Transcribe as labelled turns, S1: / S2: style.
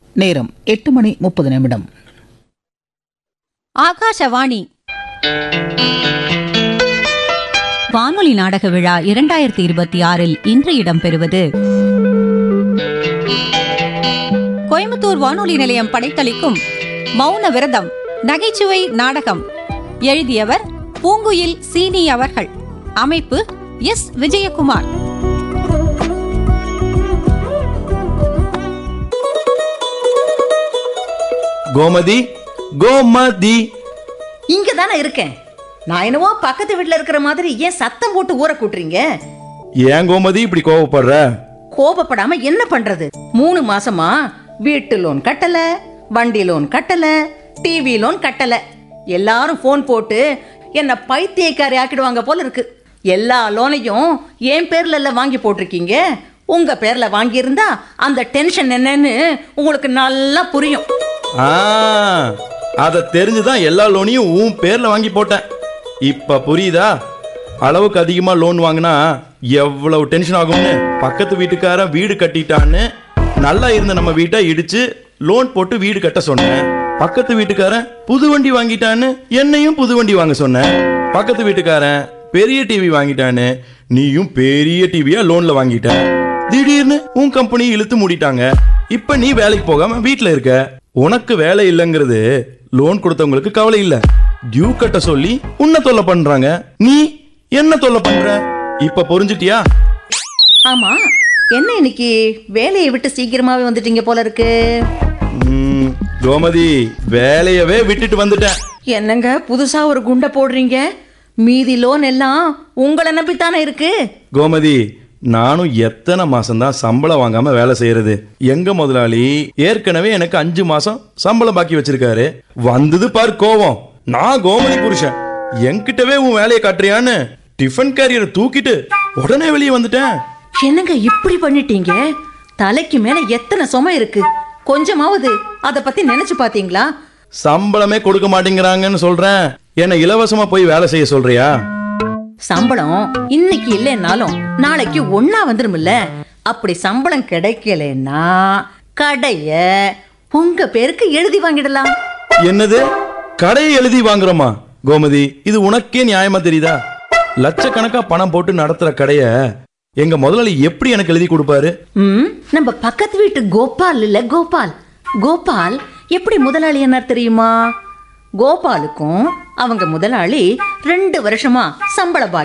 S1: நேரம் எட்டு மணி முப்பது நிமிடம்
S2: ஆகாஷவாணி வானொலி நாடக விழா இரண்டாயிரத்தி இருபத்தி ஆறில் இன்று இடம்பெறுவது கோயம்புத்தூர் வானொலி நிலையம் படைத்தளிக்கும் மௌன விரதம் நகைச்சுவை நாடகம் எழுதியவர் பூங்குயில் சீனி அவர்கள் அமைப்பு எஸ் விஜயகுமார்
S3: கோமதி கோமதி
S4: இங்க தானே இருக்கேன் நான் என்னவோ பக்கத்து வீட்ல இருக்கிற மாதிரி ஏன் சத்தம் போட்டு ஊற கூட்டுறீங்க
S3: ஏன் கோமதி இப்படி கோவப்படுற
S4: கோபப்படாம என்ன பண்றது மூணு மாசமா வீட்டு லோன் கட்டல வண்டி லோன் கட்டல டிவி லோன் கட்டல எல்லாரும் ஃபோன் போட்டு என்ன பைத்தியக்காரி ஆக்கிடுவாங்க போல இருக்கு எல்லா லோனையும் என் பேர்ல எல்லாம் வாங்கி போட்டிருக்கீங்க உங்க பேர்ல வாங்கியிருந்தா அந்த டென்ஷன் என்னன்னு உங்களுக்கு நல்லா புரியும்
S3: ஆ அத தெரிஞ்சுதான் எல்லா லோனையும் உன் பேர்ல வாங்கி போட்டேன் இப்ப புரியுதா அளவுக்கு அதிகமா லோன் வாங்கினா எவ்வளவு டென்ஷன் ஆகும்னு பக்கத்து வீட்டுக்காரன் வீடு கட்டிட்டான்னு நல்லா இருந்த நம்ம வீட்டை இடிச்சு லோன் போட்டு வீடு கட்ட சொன்னேன் பக்கத்து வீட்டுக்காரன் புது வண்டி வாங்கிட்டான்னு என்னையும் புது வண்டி வாங்க சொன்னேன் பக்கத்து வீட்டுக்காரன் பெரிய டிவி வாங்கிட்டான்னு நீயும் பெரிய டிவியா லோன்ல வாங்கிட்ட திடீர்னு உன் கம்பெனி இழுத்து மூடிட்டாங்க இப்ப நீ வேலைக்கு போகாம வீட்ல இருக்க உனக்கு வேலை இல்லைங்கிறது லோன் கொடுத்தவங்களுக்கு கவலை இல்ல டியூ கட்ட சொல்லி உன்னை தொல்லை பண்றாங்க நீ என்ன தொல்லை பண்ற இப்ப புரிஞ்சிட்டியா
S4: ஆமா என்ன இன்னைக்கு வேலையை விட்டு சீக்கிரமாவே வந்துட்டீங்க போல இருக்கு
S3: ம், கோமதி வேலையவே விட்டுட்டு வந்துட்டேன்
S4: என்னங்க புதுசா ஒரு குண்டை போடுறீங்க மீதி லோன் எல்லாம் உங்களை நம்பித்தானே இருக்கு
S3: கோமதி நானும் எத்தனை மாசம்தான் சம்பளம் வாங்காம வேலை செய்யறது எங்க முதலாளி ஏற்கனவே எனக்கு அஞ்சு மாசம் சம்பளம் பாக்கி வச்சிருக்காரு வந்தது பார் கோவம் நான் கோமதி புருஷன் என்கிட்டவே உன் வேலையை காட்டுறியான்னு டிஃபன் கேரியரை தூக்கிட்டு உடனே வெளியே வந்துட்டேன்
S4: என்னங்க இப்படி பண்ணிட்டீங்க தலைக்கு மேல எத்தனை சுமை இருக்கு கொஞ்சமாவது அத பத்தி நினைச்சு பாத்தீங்களா
S3: சம்பளமே கொடுக்க மாட்டேங்கிறாங்கன்னு சொல்றேன் என்ன இலவசமா போய் வேலை செய்ய சொல்றியா
S4: சம்பளம் இன்னைக்கு இல்லைன்னாலும் நாளைக்கு ஒன்னா வந்துருமில்ல அப்படி சம்பளம் கிடைக்கலன்னா கடைய உங்க பேருக்கு எழுதி வாங்கிடலாம்
S3: என்னது கடையை எழுதி வாங்குறோமா கோமதி இது உனக்கே நியாயமா தெரியுதா லட்சக்கணக்கா பணம் போட்டு நடத்துற கடைய எங்க முதலாளி எப்படி எனக்கு எழுதி கொடுப்பாரு
S4: ம் நம்ம பக்கத்து வீட்டு கோபால் இல்ல கோபால் கோபால் எப்படி முதலாளி என்ன தெரியுமா கோபாலுக்கும் அவங்க முதலாளி ரெண்டு வருஷமா சம்பள பாக்கி